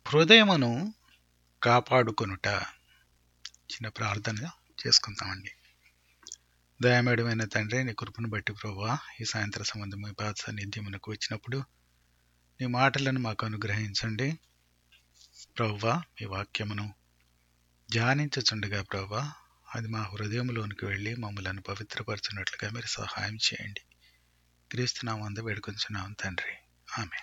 హృదయమును కాపాడుకొనుట చిన్న ప్రార్థన చేసుకుందామండి దయామేడమైన తండ్రి నీ కృపను బట్టి ప్రభా ఈ సాయంత్ర సంబంధం మీ పాద సన్నిధ్యమునకు వచ్చినప్పుడు నీ మాటలను మాకు అనుగ్రహించండి ప్రవ్వా మీ వాక్యమును ధ్యానించుచుండగా ప్రభా అది మా హృదయంలోనికి వెళ్ళి మమ్మలను పవిత్రపరచున్నట్లుగా మీరు సహాయం చేయండి క్రీస్తునామందు వేడుకొంచున్నాం తండ్రి ఆమె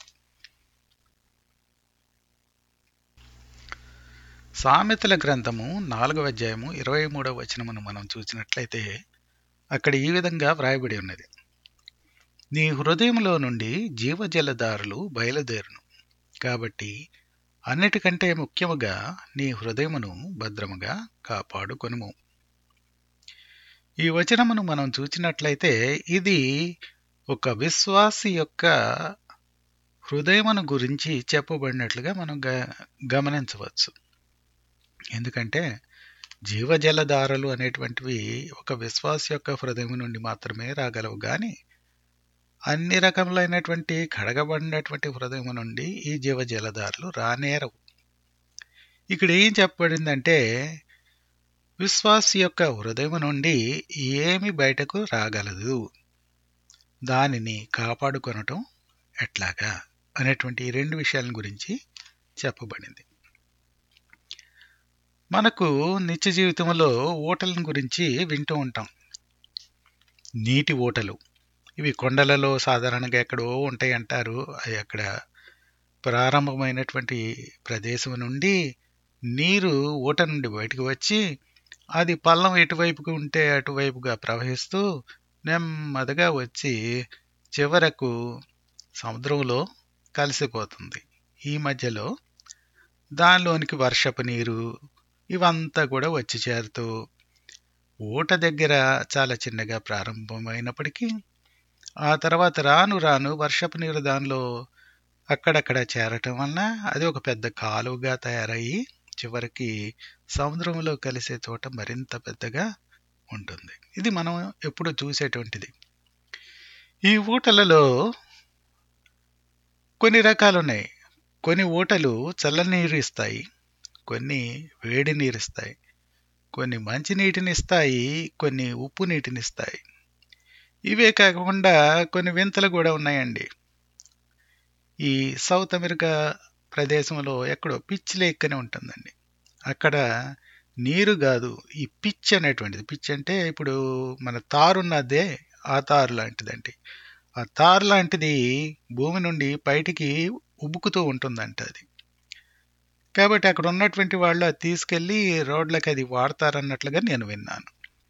సామెతల గ్రంథము నాలుగవ అధ్యాయము ఇరవై మూడవ వచనమును మనం చూసినట్లయితే అక్కడ ఈ విధంగా వ్రాయబడి ఉన్నది నీ హృదయంలో నుండి జీవజలదారులు బయలుదేరును కాబట్టి అన్నిటికంటే ముఖ్యముగా నీ హృదయమును భద్రముగా కాపాడుకొనుము ఈ వచనమును మనం చూసినట్లయితే ఇది ఒక విశ్వాసి యొక్క హృదయమును గురించి చెప్పబడినట్లుగా మనం గ గమనించవచ్చు ఎందుకంటే జీవజలధారలు అనేటువంటివి ఒక విశ్వాస యొక్క హృదయం నుండి మాత్రమే రాగలవు కానీ అన్ని రకములైనటువంటి కడగబడినటువంటి హృదయం నుండి ఈ జీవజలధారలు రానేరవు ఇక్కడ ఏం చెప్పబడిందంటే విశ్వాస యొక్క హృదయం నుండి ఏమి బయటకు రాగలదు దానిని కాపాడుకొనటం ఎట్లాగా అనేటువంటి ఈ రెండు విషయాల గురించి చెప్పబడింది మనకు నిత్య జీవితంలో ఓటల గురించి వింటూ ఉంటాం నీటి ఓటలు ఇవి కొండలలో సాధారణంగా ఎక్కడో ఉంటాయి అంటారు అవి అక్కడ ప్రారంభమైనటువంటి ప్రదేశం నుండి నీరు ఊట నుండి బయటకు వచ్చి అది పల్లం ఎటువైపుకు ఉంటే అటువైపుగా ప్రవహిస్తూ నెమ్మదిగా వచ్చి చివరకు సముద్రంలో కలిసిపోతుంది ఈ మధ్యలో దానిలోనికి వర్షపు నీరు ఇవంతా కూడా వచ్చి చేరుతూ ఊట దగ్గర చాలా చిన్నగా ప్రారంభమైనప్పటికీ ఆ తర్వాత రాను రాను వర్షపు నీరు దానిలో అక్కడక్కడ చేరటం వలన అది ఒక పెద్ద కాలువగా తయారయ్యి చివరికి సముద్రంలో కలిసే చోట మరింత పెద్దగా ఉంటుంది ఇది మనం ఎప్పుడు చూసేటువంటిది ఈ ఊటలలో కొన్ని రకాలు ఉన్నాయి కొన్ని ఊటలు చల్లని నీరు ఇస్తాయి కొన్ని వేడి నీరు ఇస్తాయి కొన్ని మంచి నీటిని ఇస్తాయి కొన్ని ఉప్పు నీటిని ఇస్తాయి ఇవే కాకుండా కొన్ని వింతలు కూడా ఉన్నాయండి ఈ సౌత్ అమెరికా ప్రదేశంలో ఎక్కడో పిచ్ లేక్ అని ఉంటుందండి అక్కడ నీరు కాదు ఈ పిచ్ అనేటువంటిది పిచ్ అంటే ఇప్పుడు మన తారున్నదే ఆ తారు లాంటిదండి ఆ తారు లాంటిది భూమి నుండి బయటికి ఉబ్బుకుతూ ఉంటుందంట అది కాబట్టి అక్కడ ఉన్నటువంటి వాళ్ళు అది తీసుకెళ్ళి రోడ్లకి అది వాడతారన్నట్లుగా నేను విన్నాను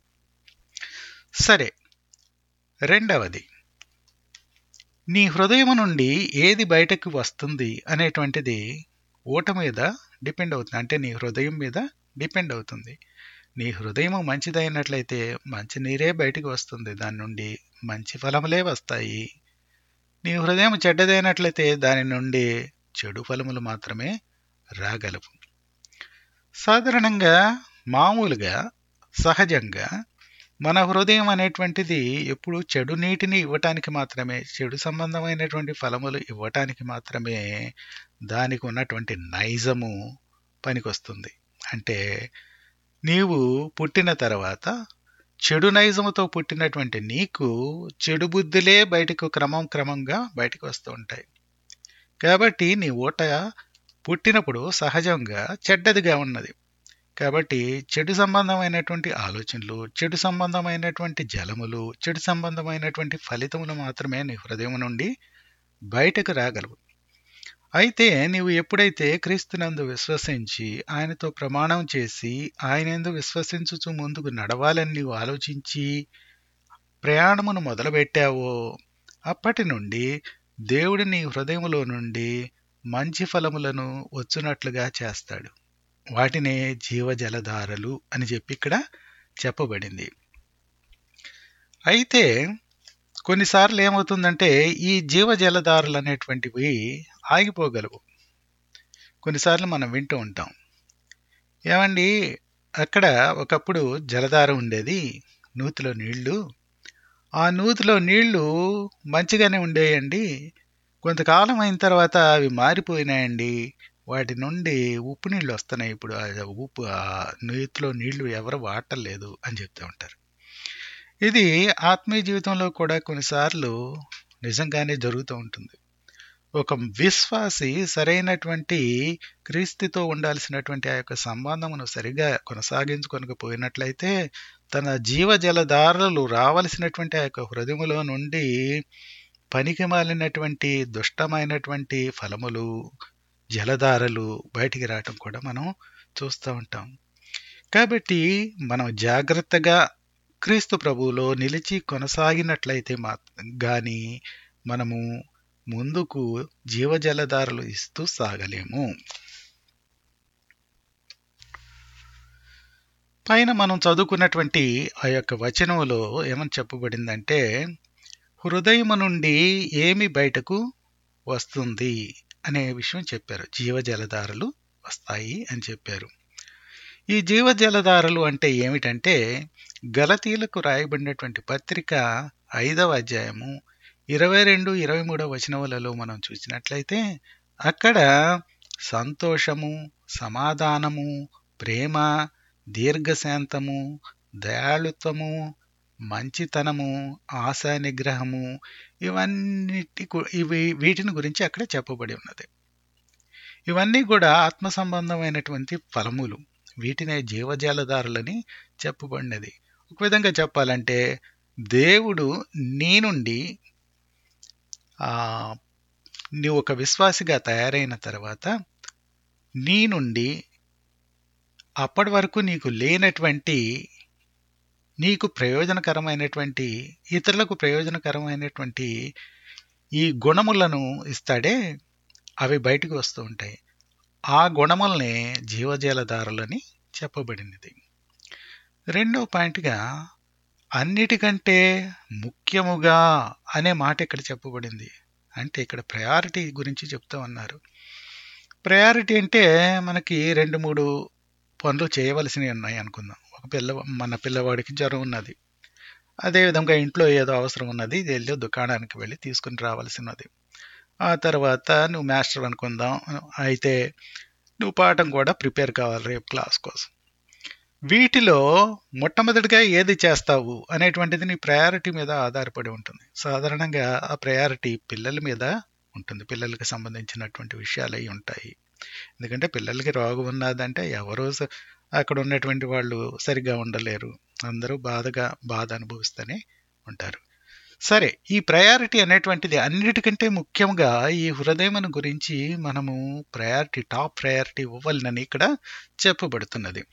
సరే రెండవది నీ హృదయం నుండి ఏది బయటకు వస్తుంది అనేటువంటిది ఊట మీద డిపెండ్ అవుతుంది అంటే నీ హృదయం మీద డిపెండ్ అవుతుంది నీ హృదయం మంచిదైనట్లయితే మంచి నీరే బయటకు వస్తుంది దాని నుండి మంచి ఫలములే వస్తాయి నీ హృదయం చెడ్డదైనట్లయితే దాని నుండి చెడు ఫలములు మాత్రమే రాగలవు సాధారణంగా మామూలుగా సహజంగా మన హృదయం అనేటువంటిది ఎప్పుడు చెడు నీటిని ఇవ్వటానికి మాత్రమే చెడు సంబంధమైనటువంటి ఫలములు ఇవ్వటానికి మాత్రమే దానికి ఉన్నటువంటి నైజము పనికొస్తుంది అంటే నీవు పుట్టిన తర్వాత చెడు నైజముతో పుట్టినటువంటి నీకు చెడు బుద్ధులే బయటకు క్రమం క్రమంగా బయటకు వస్తూ ఉంటాయి కాబట్టి నీ ఊట పుట్టినప్పుడు సహజంగా చెడ్డదిగా ఉన్నది కాబట్టి చెడు సంబంధమైనటువంటి ఆలోచనలు చెడు సంబంధమైనటువంటి జలములు చెడు సంబంధమైనటువంటి ఫలితములు మాత్రమే నీ హృదయం నుండి బయటకు రాగలవు అయితే నీవు ఎప్పుడైతే క్రీస్తునందు విశ్వసించి ఆయనతో ప్రమాణం చేసి ఆయనందు విశ్వసించుచు ముందుకు నడవాలని నీవు ఆలోచించి ప్రయాణమును మొదలుపెట్టావో అప్పటి నుండి దేవుడు నీ హృదయములో నుండి మంచి ఫలములను వచ్చునట్లుగా చేస్తాడు వాటినే జీవజలధారలు అని చెప్పి ఇక్కడ చెప్పబడింది అయితే కొన్నిసార్లు ఏమవుతుందంటే ఈ జీవజలధారలు అనేటువంటివి ఆగిపోగలవు కొన్నిసార్లు మనం వింటూ ఉంటాం ఏమండి అక్కడ ఒకప్పుడు జలధార ఉండేది నూతిలో నీళ్లు ఆ నూతిలో నీళ్లు మంచిగానే ఉండేయండి కొంతకాలం అయిన తర్వాత అవి మారిపోయినాయండి వాటి నుండి ఉప్పు నీళ్ళు వస్తున్నాయి ఇప్పుడు ఆ ఉప్పు ఆ నీటిలో నీళ్లు ఎవరు వాడటలేదు అని చెప్తూ ఉంటారు ఇది ఆత్మీయ జీవితంలో కూడా కొన్నిసార్లు నిజంగానే జరుగుతూ ఉంటుంది ఒక విశ్వాసి సరైనటువంటి క్రీస్తుతో ఉండాల్సినటువంటి ఆ యొక్క సంబంధమును సరిగా కొనసాగించుకొనకపోయినట్లయితే తన జీవజలధారలు రావలసినటువంటి ఆ యొక్క హృదయములో నుండి పనికి మాలినటువంటి దుష్టమైనటువంటి ఫలములు జలధారలు బయటికి రావటం కూడా మనం చూస్తూ ఉంటాం కాబట్టి మనం జాగ్రత్తగా క్రీస్తు ప్రభువులో నిలిచి కొనసాగినట్లయితే మా కానీ మనము ముందుకు జీవజలధారలు ఇస్తూ సాగలేము పైన మనం చదువుకున్నటువంటి ఆ యొక్క వచనములో ఏమని చెప్పబడిందంటే హృదయము నుండి ఏమి బయటకు వస్తుంది అనే విషయం చెప్పారు జీవజలధారలు వస్తాయి అని చెప్పారు ఈ జీవజలధారలు అంటే ఏమిటంటే గలతీలకు రాయబడినటువంటి పత్రిక ఐదవ అధ్యాయము ఇరవై రెండు ఇరవై మూడవ వచనములలో మనం చూసినట్లయితే అక్కడ సంతోషము సమాధానము ప్రేమ దీర్ఘశాంతము దయాళుత్వము మంచితనము ఆశా నిగ్రహము ఇవన్నిటి గు- ఇవి వీటిని గురించి అక్కడ చెప్పబడి ఉన్నది ఇవన్నీ కూడా ఆత్మ సంబంధమైనటువంటి ఫలములు వీటినే జీవజాలదారులని చెప్పబడినది ఒక విధంగా చెప్పాలంటే దేవుడు నీ నుండి ఆ, నీవు ఒక విశ్వాసిగా తయారైన తర్వాత నీ నుండి అప్పటి వరకు నీకు లేనటువంటి నీకు ప్రయోజనకరమైనటువంటి ఇతరులకు ప్రయోజనకరమైనటువంటి ఈ గుణములను ఇస్తాడే అవి బయటకు వస్తూ ఉంటాయి ఆ గుణములనే జీవజాలధారులని చెప్పబడినది రెండో పాయింట్గా అన్నిటికంటే ముఖ్యముగా అనే మాట ఇక్కడ చెప్పబడింది అంటే ఇక్కడ ప్రయారిటీ గురించి చెప్తూ ఉన్నారు ప్రయారిటీ అంటే మనకి రెండు మూడు పనులు చేయవలసినవి ఉన్నాయి అనుకుందాం ఒక పిల్ల మన పిల్లవాడికి జ్వరం ఉన్నది అదేవిధంగా ఇంట్లో ఏదో అవసరం ఉన్నది ఇది వెళ్ళి దుకాణానికి వెళ్ళి తీసుకుని రావాల్సినది ఆ తర్వాత నువ్వు మాస్టర్ అనుకుందాం అయితే నువ్వు పాఠం కూడా ప్రిపేర్ కావాలి రేపు క్లాస్ కోసం వీటిలో మొట్టమొదటిగా ఏది చేస్తావు అనేటువంటిది నీ ప్రయారిటీ మీద ఆధారపడి ఉంటుంది సాధారణంగా ఆ ప్రయారిటీ పిల్లల మీద ఉంటుంది పిల్లలకి సంబంధించినటువంటి విషయాలు అయి ఉంటాయి ఎందుకంటే పిల్లలకి రోగం ఉన్నదంటే ఎవరో స- అక్కడ ఉన్నటువంటి వాళ్ళు సరిగ్గా ఉండలేరు అందరూ బాధగా బాధ అనుభవిస్తూనే ఉంటారు సరే ఈ ప్రయారిటీ అనేటువంటిది అన్నిటికంటే ముఖ్యంగా ఈ హృదయమును గురించి మనము ప్రయారిటీ టాప్ ప్రయారిటీ ఇవ్వాలని ఇక్కడ చెప్పబడుతున్నది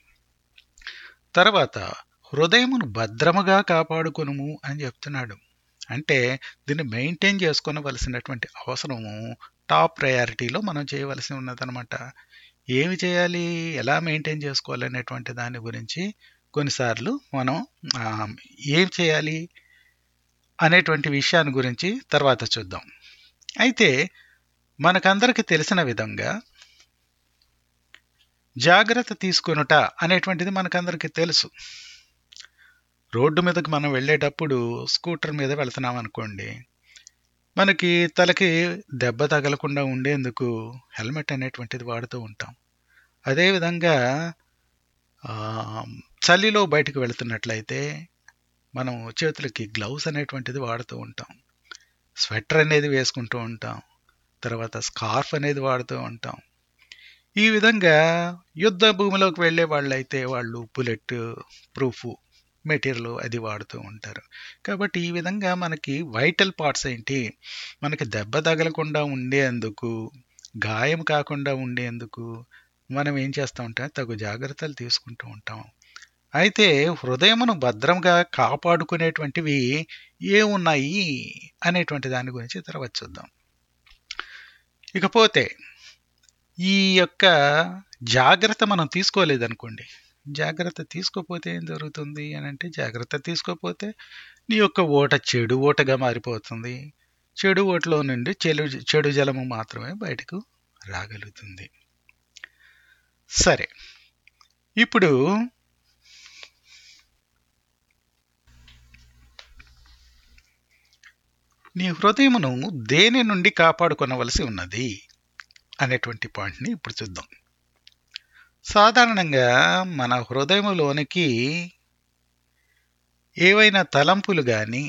తర్వాత హృదయమును భద్రముగా కాపాడుకొనుము అని చెప్తున్నాడు అంటే దీన్ని మెయింటైన్ చేసుకొనవలసినటువంటి అవసరము టాప్ ప్రయారిటీలో మనం చేయవలసి ఉన్నదనమాట ఏమి చేయాలి ఎలా మెయింటైన్ చేసుకోవాలనేటువంటి దాని గురించి కొన్నిసార్లు మనం ఆ, ఏం చేయాలి అనేటువంటి విషయాన్ని గురించి తర్వాత చూద్దాం అయితే మనకందరికీ తెలిసిన విధంగా జాగ్రత్త తీసుకొనుట అనేటువంటిది మనకందరికీ తెలుసు రోడ్డు మీదకి మనం వెళ్ళేటప్పుడు స్కూటర్ మీద వెళ్తున్నాం అనుకోండి మనకి తలకి దెబ్బ తగలకుండా ఉండేందుకు హెల్మెట్ అనేటువంటిది వాడుతూ ఉంటాం అదేవిధంగా ఆ, చలిలో బయటకు వెళుతున్నట్లయితే మనం చేతులకి గ్లౌస్ అనేటువంటిది వాడుతూ ఉంటాం స్వెటర్ అనేది వేసుకుంటూ ఉంటాం తర్వాత స్కార్ఫ్ అనేది వాడుతూ ఉంటాం ఈ విధంగా యుద్ధ భూమిలోకి వెళ్ళే వాళ్ళైతే వాళ్ళు బుల్లెట్ ప్రూఫ్ మెటీరియల్ అది వాడుతూ ఉంటారు కాబట్టి ఈ విధంగా మనకి వైటల్ పార్ట్స్ ఏంటి మనకి దెబ్బ తగలకుండా ఉండేందుకు గాయం కాకుండా ఉండేందుకు మనం ఏం చేస్తూ ఉంటాం తగు జాగ్రత్తలు తీసుకుంటూ ఉంటాం అయితే హృదయమును భద్రంగా కాపాడుకునేటువంటివి ఏమున్నాయి అనేటువంటి దాని గురించి తర్వాత చూద్దాం ఇకపోతే ఈ యొక్క జాగ్రత్త మనం తీసుకోలేదనుకోండి జాగ్రత్త తీసుకోపోతే ఏం జరుగుతుంది అని అంటే జాగ్రత్త తీసుకోపోతే నీ యొక్క ఓట చెడు ఓటగా మారిపోతుంది చెడు ఓటలో నుండి చెడు చెడు జలము మాత్రమే బయటకు రాగలుగుతుంది సరే ఇప్పుడు నీ హృదయమును దేని నుండి కాపాడుకొనవలసి ఉన్నది అనేటువంటి పాయింట్ని ఇప్పుడు చూద్దాం సాధారణంగా మన హృదయంలోనికి ఏవైనా తలంపులు కానీ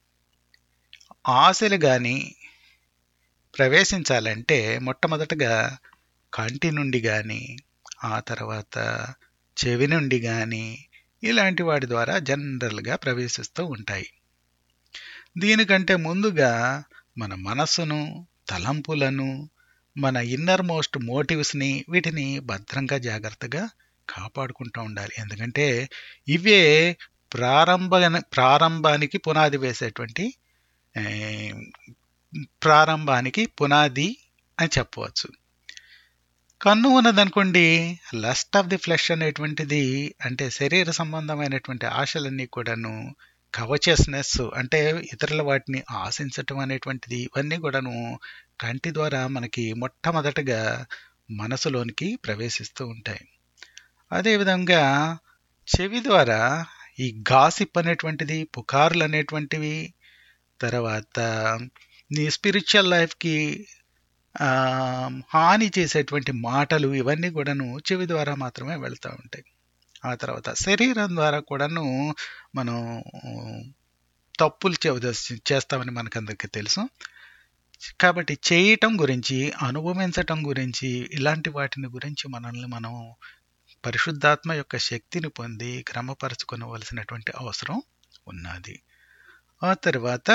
ఆశలు కానీ ప్రవేశించాలంటే మొట్టమొదటగా కంటి నుండి కానీ ఆ తర్వాత చెవి నుండి కానీ ఇలాంటి వాటి ద్వారా జనరల్గా ప్రవేశిస్తూ ఉంటాయి దీనికంటే ముందుగా మన మనస్సును తలంపులను మన ఇన్నర్ మోస్ట్ మోటివ్స్ని వీటిని భద్రంగా జాగ్రత్తగా కాపాడుకుంటూ ఉండాలి ఎందుకంటే ఇవే ప్రారంభ ప్రారంభానికి పునాది వేసేటువంటి ఏ, ప్రారంభానికి పునాది అని చెప్పవచ్చు కన్ను ఉన్నదనుకోండి లస్ట్ ఆఫ్ ది ఫ్లెష్ అనేటువంటిది అంటే శరీర సంబంధమైనటువంటి ఆశలన్నీ కూడాను కవచస్నెస్ అంటే ఇతరుల వాటిని ఆశించటం అనేటువంటిది ఇవన్నీ కూడాను కంటి ద్వారా మనకి మొట్టమొదటగా మనసులోనికి ప్రవేశిస్తూ ఉంటాయి అదేవిధంగా చెవి ద్వారా ఈ గాసిప్ అనేటువంటిది పుకార్లు అనేటువంటివి తర్వాత నీ స్పిరిచువల్ లైఫ్కి ఆ, హాని చేసేటువంటి మాటలు ఇవన్నీ కూడాను చెవి ద్వారా మాత్రమే వెళ్తూ ఉంటాయి ఆ తర్వాత శరీరం ద్వారా కూడాను మనం తప్పులు చే- చేస్తామని మనకందరికీ తెలుసు కాబట్టి చేయటం గురించి అనుభవించటం గురించి ఇలాంటి వాటిని గురించి మనల్ని మనం పరిశుద్ధాత్మ యొక్క శక్తిని పొంది క్రమపరచుకోవలసినటువంటి అవసరం ఉన్నది ఆ తర్వాత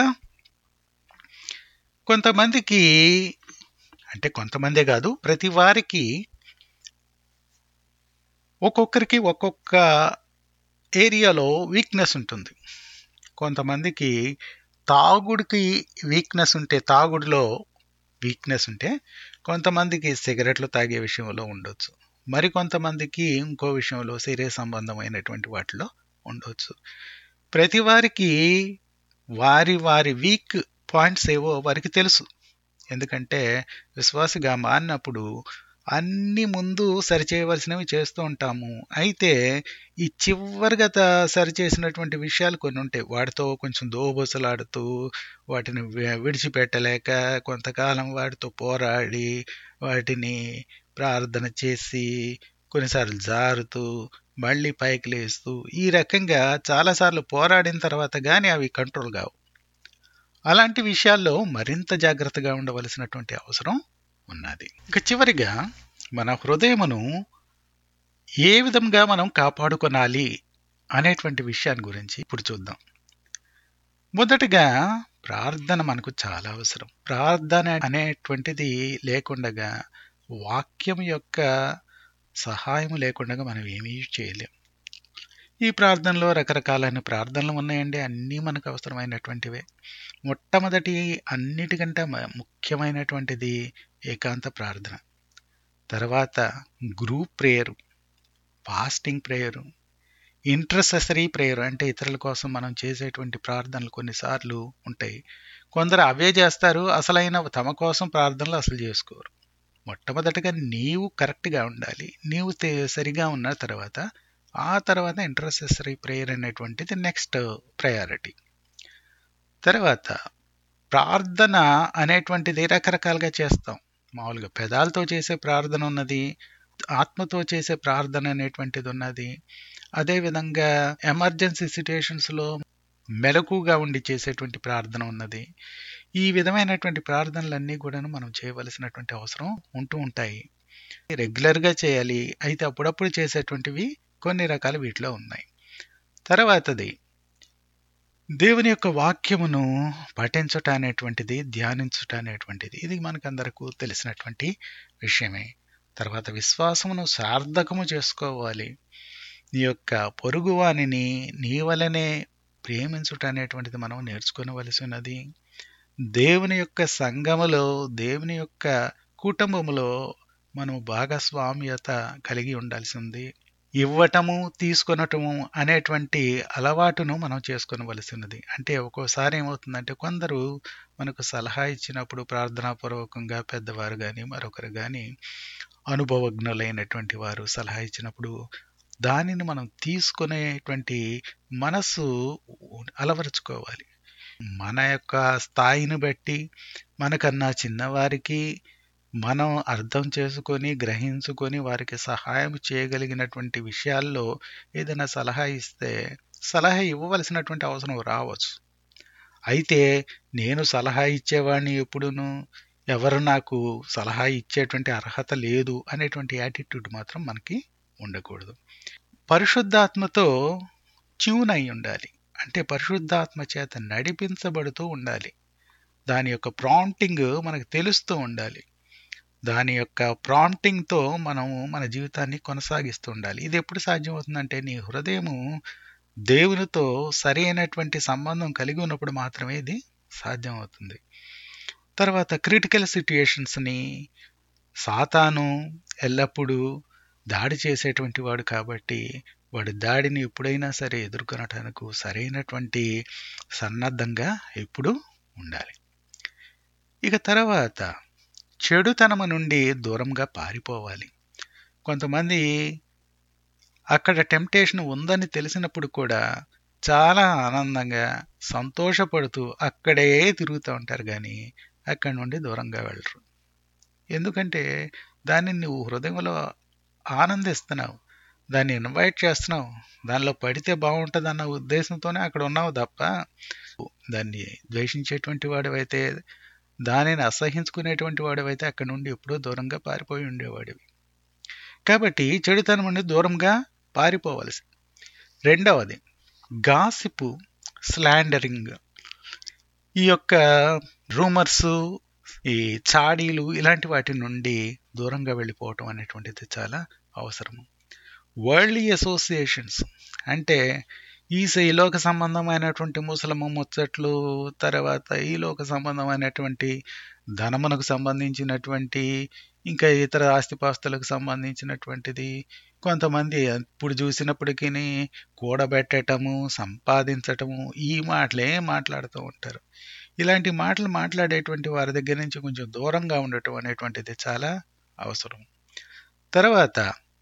కొంతమందికి అంటే కొంతమందే కాదు ప్రతి వారికి ఒక్కొక్కరికి ఒక్కొక్క ఏరియాలో వీక్నెస్ ఉంటుంది కొంతమందికి తాగుడికి వీక్నెస్ ఉంటే తాగుడులో వీక్నెస్ ఉంటే కొంతమందికి సిగరెట్లు తాగే విషయంలో ఉండొచ్చు మరి కొంతమందికి ఇంకో విషయంలో శరీర సంబంధమైనటువంటి వాటిలో ఉండొచ్చు ప్రతి వారికి వారి వారి వీక్ పాయింట్స్ ఏవో వారికి తెలుసు ఎందుకంటే విశ్వాసిగా మారినప్పుడు అన్ని ముందు సరిచేయవలసినవి చేస్తూ ఉంటాము అయితే ఈ చివరిగా త- సరిచేసినటువంటి విషయాలు కొన్ని ఉంటాయి వాటితో కొంచెం దోబుసలాడుతూ వాటిని వి- విడిచిపెట్టలేక కొంతకాలం వాటితో పోరాడి వాటిని ప్రార్థన చేసి కొన్నిసార్లు జారుతూ మళ్ళీ పైకి లేస్తూ ఈ రకంగా చాలాసార్లు పోరాడిన తర్వాత కానీ అవి కంట్రోల్ కావు అలాంటి విషయాల్లో మరింత జాగ్రత్తగా ఉండవలసినటువంటి అవసరం ఉన్నది ఇక చివరిగా మన హృదయమును ఏ విధంగా మనం కాపాడుకొనాలి అనేటువంటి విషయాన్ని గురించి ఇప్పుడు చూద్దాం మొదటగా ప్రార్థన మనకు చాలా అవసరం ప్రార్థన అనేటువంటిది లేకుండగా వాక్యం యొక్క సహాయం లేకుండా మనం ఏమీ చేయలేం ఈ ప్రార్థనలో రకరకాలైన ప్రార్థనలు ఉన్నాయండి అన్నీ మనకు అవసరమైనటువంటివే మొట్టమొదటి అన్నిటికంటే మ- ముఖ్యమైనటువంటిది ఏకాంత ప్రార్థన తర్వాత group prayer fasting prayer intercessory prayer అంటే ఇతరుల కోసం మనం చేసేటువంటి ప్రార్థనలు కొన్నిసార్లు ఉంటాయి కొందరు అవే చేస్తారు అసలైన తమ కోసం ప్రార్థనలు అసలు చేసుకోరు మొట్టమొదటిగా నీవు కరెక్ట్గా ఉండాలి నీవు తే- సరిగా ఉన్న తర్వాత ఆ తర్వాత ఇంటర్సెసరీ ప్రేయర్ అనేటువంటిది నెక్స్ట్ ప్రయారిటీ తర్వాత ప్రార్థన అనేటువంటిది రకరకాలుగా చేస్తాం మామూలుగా పెదాలతో చేసే ప్రార్థన ఉన్నది ఆత్మతో చేసే ప్రార్థన అనేటువంటిది ఉన్నది అదేవిధంగా ఎమర్జెన్సీ సిచ్యుయేషన్స్లో మెలకుగా ఉండి చేసేటువంటి ప్రార్థన ఉన్నది ఈ విధమైనటువంటి ప్రార్థనలన్నీ కూడాను మనం చేయవలసినటువంటి అవసరం ఉంటూ ఉంటాయి రెగ్యులర్గా చేయాలి అయితే అప్పుడప్పుడు చేసేటువంటివి కొన్ని రకాల వీటిలో ఉన్నాయి తర్వాతది దేవుని యొక్క వాక్యమును పఠించుట అనేటువంటిది ధ్యానించుట అనేటువంటిది ఇది మనకందరకు తెలిసినటువంటి విషయమే తర్వాత విశ్వాసమును సార్థకము చేసుకోవాలి నీ యొక్క పొరుగువానిని నీ వలనే ప్రేమించుట అనేటువంటిది మనం నేర్చుకోవలసి ఉన్నది దేవుని యొక్క సంఘములో దేవుని యొక్క కుటుంబములో మనం భాగస్వామ్యత కలిగి ఉండాల్సి ఉంది ఇవ్వటము తీసుకొనటము అనేటువంటి అలవాటును మనం చేసుకొనవలసి ఉన్నది అంటే ఒక్కోసారి ఏమవుతుందంటే కొందరు మనకు సలహా ఇచ్చినప్పుడు ప్రార్థనాపూర్వకంగా పెద్దవారు కానీ మరొకరు కానీ అనుభవజ్ఞులైనటువంటి వారు సలహా ఇచ్చినప్పుడు దానిని మనం తీసుకునేటువంటి మనస్సు అలవరుచుకోవాలి మన యొక్క స్థాయిని బట్టి మనకన్నా చిన్నవారికి మనం అర్థం చేసుకొని గ్రహించుకొని వారికి సహాయం చేయగలిగినటువంటి విషయాల్లో ఏదైనా సలహా ఇస్తే సలహా ఇవ్వవలసినటువంటి అవసరం రావచ్చు అయితే నేను సలహా ఇచ్చేవాడిని ఎప్పుడును ఎవరు నాకు సలహా ఇచ్చేటువంటి అర్హత లేదు అనేటువంటి యాటిట్యూడ్ మాత్రం మనకి ఉండకూడదు పరిశుద్ధాత్మతో ట్యూన్ అయి ఉండాలి అంటే పరిశుద్ధాత్మ చేత నడిపించబడుతూ ఉండాలి దాని యొక్క ప్రాంప్టింగ్ మనకు తెలుస్తూ ఉండాలి దాని యొక్క ప్రాంప్టింగ్తో మనము మన జీవితాన్ని కొనసాగిస్తూ ఉండాలి ఇది ఎప్పుడు సాధ్యమవుతుందంటే నీ హృదయము దేవునితో సరైనటువంటి సంబంధం కలిగి ఉన్నప్పుడు మాత్రమే ఇది సాధ్యమవుతుంది తర్వాత క్రిటికల్ సిట్యుయేషన్స్ని సాతాను ఎల్లప్పుడూ దాడి చేసేటువంటి వాడు కాబట్టి వాడి దాడిని ఎప్పుడైనా సరే ఎదుర్కొనటానికి సరైనటువంటి సన్నద్ధంగా ఎప్పుడు ఉండాలి ఇక తర్వాత చెడుతనము నుండి దూరంగా పారిపోవాలి కొంతమంది అక్కడ టెంప్టేషన్ ఉందని తెలిసినప్పుడు కూడా చాలా ఆనందంగా సంతోషపడుతూ అక్కడే తిరుగుతూ ఉంటారు కానీ అక్కడి నుండి దూరంగా వెళ్ళరు ఎందుకంటే దాన్ని నువ్వు హృదయంలో ఆనందిస్తున్నావు దాన్ని ఇన్వైట్ చేస్తున్నావు దానిలో పడితే బాగుంటుంది అన్న ఉద్దేశంతోనే అక్కడ ఉన్నావు తప్ప దాన్ని ద్వేషించేటువంటి వాడివైతే దానిని అసహించుకునేటువంటి వాడివైతే అక్కడి నుండి ఎప్పుడో దూరంగా పారిపోయి ఉండేవాడివి కాబట్టి చెడుతనం నుండి దూరంగా పారిపోవలసి రెండవది గాసిపు స్లాండరింగ్ ఈ యొక్క రూమర్స్ ఈ చాడీలు ఇలాంటి వాటి నుండి దూరంగా వెళ్ళిపోవటం అనేటువంటిది చాలా అవసరము వరల్డ్లీ అసోసియేషన్స్ అంటే ఈ ఈలోక సంబంధమైనటువంటి ముసలమ్మ ముచ్చట్లు తర్వాత ఈలోక సంబంధమైనటువంటి ధనమునకు సంబంధించినటువంటి ఇంకా ఇతర ఆస్తిపాస్తులకు సంబంధించినటువంటిది కొంతమంది ఇప్పుడు చూసినప్పటికీ కూడబెట్టటము సంపాదించటము ఈ మాటలే మాట్లాడుతూ ఉంటారు ఇలాంటి మాటలు మాట్లాడేటువంటి వారి దగ్గర నుంచి కొంచెం దూరంగా ఉండటం అనేటువంటిది చాలా అవసరం తర్వాత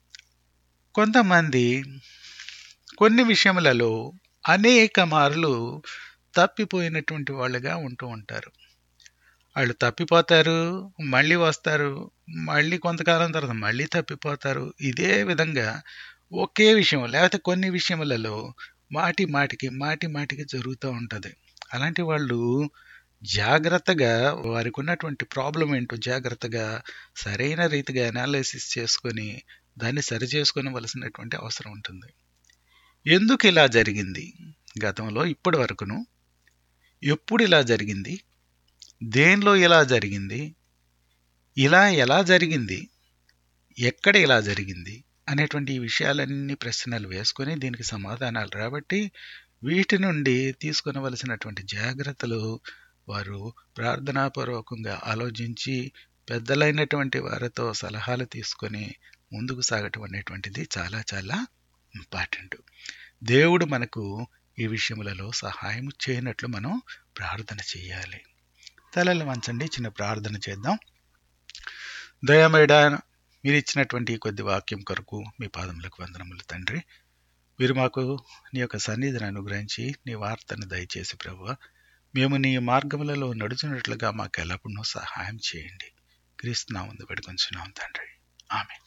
కొంతమంది కొన్ని విషయములలో అనేక మార్లు తప్పిపోయినటువంటి వాళ్ళుగా ఉంటూ ఉంటారు వాళ్ళు తప్పిపోతారు మళ్ళీ వస్తారు మళ్ళీ కొంతకాలం తర్వాత మళ్ళీ తప్పిపోతారు ఇదే విధంగా ఒకే విషయం లేకపోతే కొన్ని విషయములలో మాటి మాటికి మాటి మాటికి జరుగుతూ ఉంటుంది అలాంటి వాళ్ళు జాగ్రత్తగా వారికి ఉన్నటువంటి ప్రాబ్లం ఏంటో జాగ్రత్తగా సరైన రీతిగా అనాలిసిస్ చేసుకొని దాన్ని సరి చేసుకోవలసినటువంటి అవసరం ఉంటుంది ఎందుకు ఇలా జరిగింది గతంలో ఇప్పటి వరకును ఎప్పుడు ఇలా జరిగింది దేనిలో ఇలా జరిగింది ఇలా ఎలా జరిగింది ఎక్కడ ఇలా జరిగింది అనేటువంటి ఈ విషయాలన్నీ ప్రశ్నలు వేసుకొని దీనికి సమాధానాలు రాబట్టి వీటి నుండి తీసుకునవలసినటువంటి జాగ్రత్తలు వారు ప్రార్థనాపూర్వకంగా ఆలోచించి పెద్దలైనటువంటి వారితో సలహాలు తీసుకొని ముందుకు సాగటం అనేటువంటిది చాలా చాలా ఇంపార్టెంట్ దేవుడు మనకు ఈ విషయములలో సహాయం చేయనట్లు మనం ప్రార్థన చేయాలి తలలు వంచండి చిన్న ప్రార్థన చేద్దాం దయమేడ మీరు ఇచ్చినటువంటి కొద్ది వాక్యం కొరకు మీ పాదములకు వందనములు తండ్రి మీరు మాకు నీ యొక్క సన్నిధిని అనుగ్రహించి నీ వార్తను దయచేసి ప్రభు మేము నీ మార్గములలో నడుచున్నట్లుగా మాకు ఎల్లప్పుడూ సహాయం చేయండి క్రీస్తునామందు పెట్టుకొంచున్నాం తండ్రి ఆమె